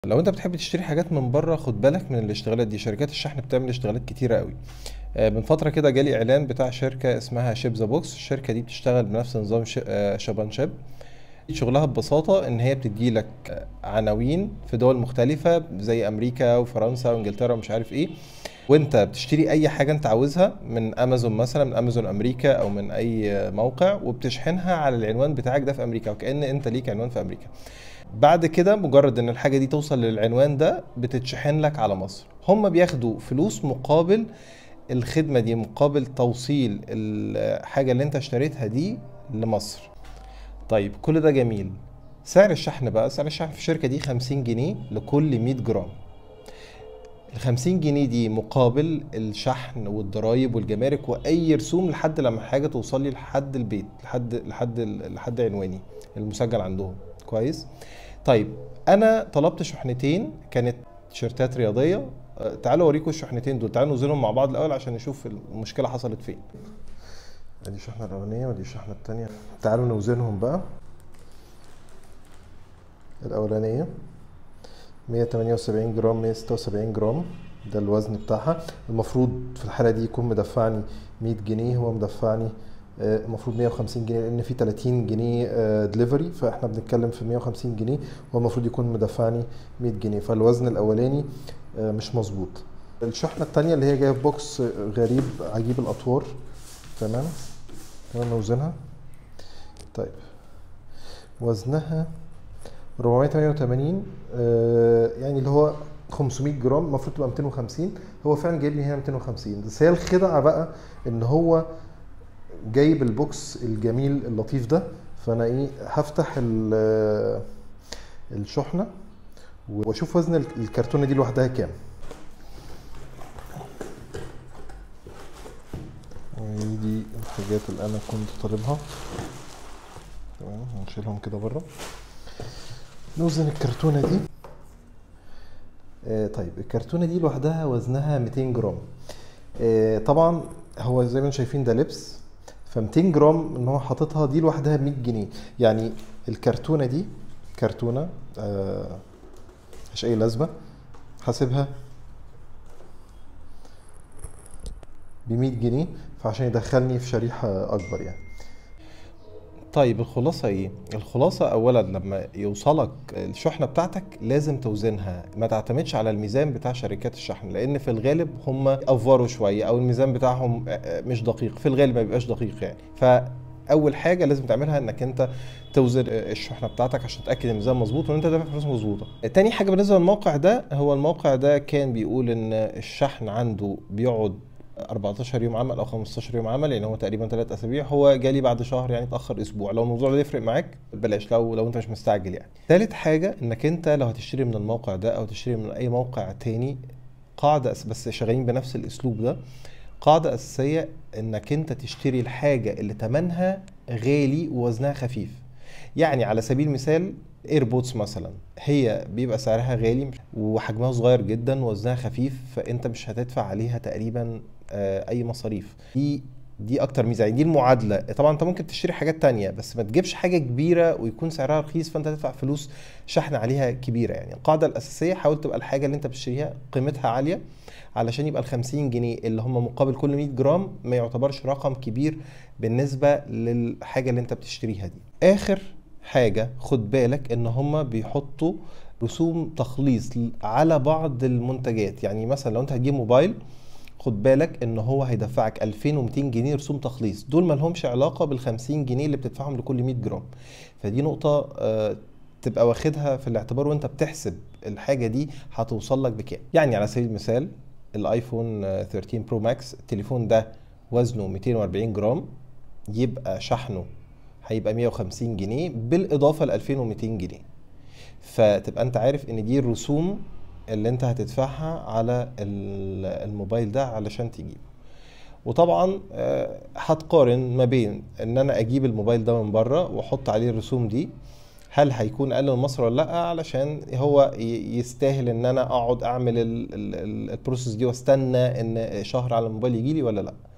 لو انت بتحب تشتري حاجات من بره خد بالك من الاشتغالات دي شركات الشحن بتعمل اشتغالات كتيره قوي آه، من فتره كده جالي اعلان بتاع شركه اسمها شيب ذا بوكس الشركه دي بتشتغل بنفس نظام ش- آه، شابان شيب شغلها ببساطه ان هي بتدي لك عناوين في دول مختلفه زي امريكا وفرنسا وانجلترا ومش عارف ايه وانت بتشتري اي حاجه انت عاوزها من امازون مثلا من امازون امريكا او من اي موقع وبتشحنها على العنوان بتاعك ده في امريكا وكأن انت ليك عنوان في امريكا بعد كده مجرد ان الحاجه دي توصل للعنوان ده بتتشحن لك على مصر هم بياخدوا فلوس مقابل الخدمه دي مقابل توصيل الحاجه اللي انت اشتريتها دي لمصر طيب كل ده جميل سعر الشحن بقى سعر الشحن في الشركه دي 50 جنيه لكل 100 جرام ال 50 جنيه دي مقابل الشحن والضرايب والجمارك واي رسوم لحد لما الحاجه توصل لي لحد البيت لحد لحد لحد عنواني المسجل عندهم كويس طيب انا طلبت شحنتين كانت تيشيرتات رياضيه أه، تعالوا اوريكم الشحنتين دول تعالوا نوزنهم مع بعض الاول عشان نشوف المشكله حصلت فين ادي الشحنه الاولانيه ودي الشحنه الثانيه تعالوا نوزنهم بقى الاولانيه 178 جرام 176 جرام ده الوزن بتاعها المفروض في الحالة دي يكون مدفعني 100 جنيه هو مدفعني آه، المفروض 150 جنيه لان في 30 جنيه دليفري فاحنا بنتكلم في 150 جنيه هو المفروض يكون مدفعني 100 جنيه فالوزن الاولاني آه، مش مظبوط الشحنة التانية اللي هي جاية في بوكس غريب عجيب الاطوار تمام تمام نوزنها طيب وزنها 488 آه، يعني اللي هو 500 جرام المفروض تبقى 250 هو فعلا جايب لي هنا 250 بس هي الخدعه بقى ان هو جايب البوكس الجميل اللطيف ده فانا ايه هفتح ال- الشحنه واشوف وزن الكرتونه دي لوحدها كام دي الحاجات اللي انا كنت طالبها تمام هنشيلهم كده بره نوزن الكرتونة دي آه طيب الكرتونة دي لوحدها وزنها 200 جرام آه طبعا هو زي ما انتم شايفين ده لبس ف 200 جرام ان هو حاططها دي لوحدها 100 جنيه يعني الكرتونة دي كرتونة آه مش اي لازمة حاسبها ب 100 جنيه فعشان يدخلني في شريحة اكبر يعني طيب الخلاصة ايه؟ الخلاصة اولا لما يوصلك الشحنة بتاعتك لازم توزنها ما تعتمدش على الميزان بتاع شركات الشحن لان في الغالب هم افوروا شوية او الميزان بتاعهم مش دقيق في الغالب ما بيبقاش دقيق يعني فاول حاجة لازم تعملها انك انت توزن الشحنة بتاعتك عشان تتأكد الميزان مظبوط وان انت دافع فلوس مظبوطة تاني حاجة بالنسبة للموقع ده هو الموقع ده كان بيقول ان الشحن عنده بيقعد 14 يوم عمل او 15 يوم عمل يعني هو تقريبا 3 اسابيع هو جالي بعد شهر يعني اتاخر اسبوع لو الموضوع ده يفرق معاك بلاش لو لو انت مش مستعجل يعني ثالث حاجه انك انت لو هتشتري من الموقع ده او تشتري من اي موقع تاني قاعده أس- بس شغالين بنفس الاسلوب ده قاعده اساسيه انك انت تشتري الحاجه اللي تمنها غالي ووزنها خفيف يعني على سبيل المثال ايربودز مثلا هي بيبقى سعرها غالي وحجمها صغير جدا ووزنها خفيف فانت مش هتدفع عليها تقريبا آه، اي مصاريف دي دي اكتر ميزه يعني دي المعادله طبعا انت ممكن تشتري حاجات تانية بس ما تجيبش حاجه كبيره ويكون سعرها رخيص فانت تدفع فلوس شحن عليها كبيره يعني القاعده الاساسيه حاول تبقى الحاجه اللي انت بتشتريها قيمتها عاليه علشان يبقى ال 50 جنيه اللي هم مقابل كل 100 جرام ما يعتبرش رقم كبير بالنسبه للحاجه اللي انت بتشتريها دي اخر حاجه خد بالك ان هم بيحطوا رسوم تخليص على بعض المنتجات يعني مثلا لو انت هتجيب موبايل خد بالك ان هو هيدفعك 2200 جنيه رسوم تخليص دول ما لهمش علاقه بال 50 جنيه اللي بتدفعهم لكل 100 جرام فدي نقطه آه، تبقى واخدها في الاعتبار وانت بتحسب الحاجه دي هتوصل لك بكام يعني على سبيل المثال الايفون آه، 13 برو ماكس التليفون ده وزنه 240 جرام يبقى شحنه هيبقى 150 جنيه بالاضافه ل 2200 جنيه فتبقى انت عارف ان دي الرسوم اللي انت هتدفعها على ال- الموبايل ده علشان تجيبه وطبعا آه، هتقارن ما بين ان انا اجيب الموبايل ده من بره واحط عليه الرسوم دي هل هيكون اقل من مصر ولا لا علشان هو ي- يستاهل ان انا اقعد اعمل ال- ال- ال- البروسيس دي واستنى ان شهر على الموبايل يجي لي ولا لا